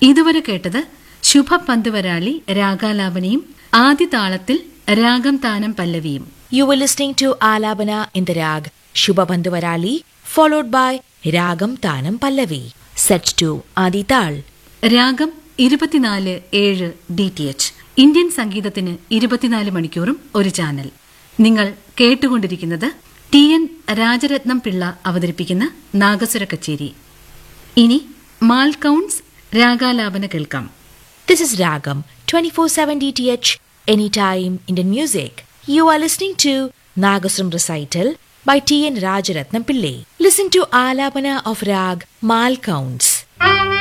ഇതുവരെ കേട്ടത് ശുഭ പന്തുവരാളി രാഗാലാപനയും ആദ്യ താളത്തിൽ രാഗം താനം പല്ലവിയും You were listening to Alabana in the Rag Shubhabandhuvarali, followed by Ragam Tanam Pallavi, set to Adital. രാഗം ഇരുപത്തിനാല് ഏഴ് ഡി ടി എച്ച് ഇന്ത്യൻ സംഗീതത്തിന് ഇരുപത്തിനാല് മണിക്കൂറും ഒരു ചാനൽ നിങ്ങൾ കേട്ടുകൊണ്ടിരിക്കുന്നത് ടി എൻ രാജരത്നം പിള്ള അവതരിപ്പിക്കുന്ന നാഗസുര കച്ചേരി ഇനി മാൽക്കൗൺസ് രാഗാലാപന കേൾക്കാം This is Ragam 24/7 DTH anytime Indian music. You are listening to Nagasram recital by T N Rajaratnam Pillai. Listen to Alabana of Rag Mal Counts.